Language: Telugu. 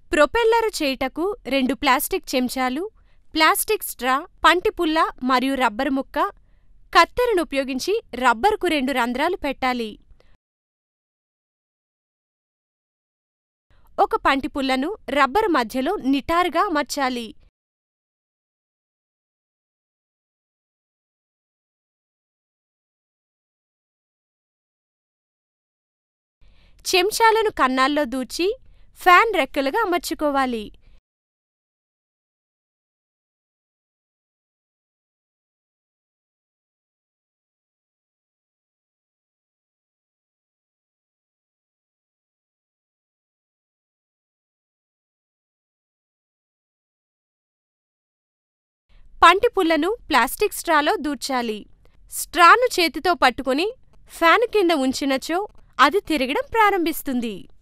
ప్రొపెల్లరు చేయుటకు రెండు ప్లాస్టిక్ చెంచాలు, ప్లాస్టిక్ స్ట్రా, పంటిపుల్ల మరియు రబ్బరు ముక్క, కత్తెరను ఉపయోగించి రబ్బరుకు రెండు రంధ్రాలు పెట్టాలి. ఒక పంటిపుల్లను రబ్బరు మధ్యలో నిటారుగా అమర్చాలి. చెంచాలను కన్నాల్లో దూర్చి ఫ్యాన్ రెక్కలుగా అమర్చుకోవాలి. పంటిపుల్లను ప్లాస్టిక్ స్ట్రాలో దూర్చాలి. స్ట్రాను చేతితో పట్టుకుని ఫ్యాను కింద ఉంచినచో అది తిరగడం ప్రారంభిస్తుంది.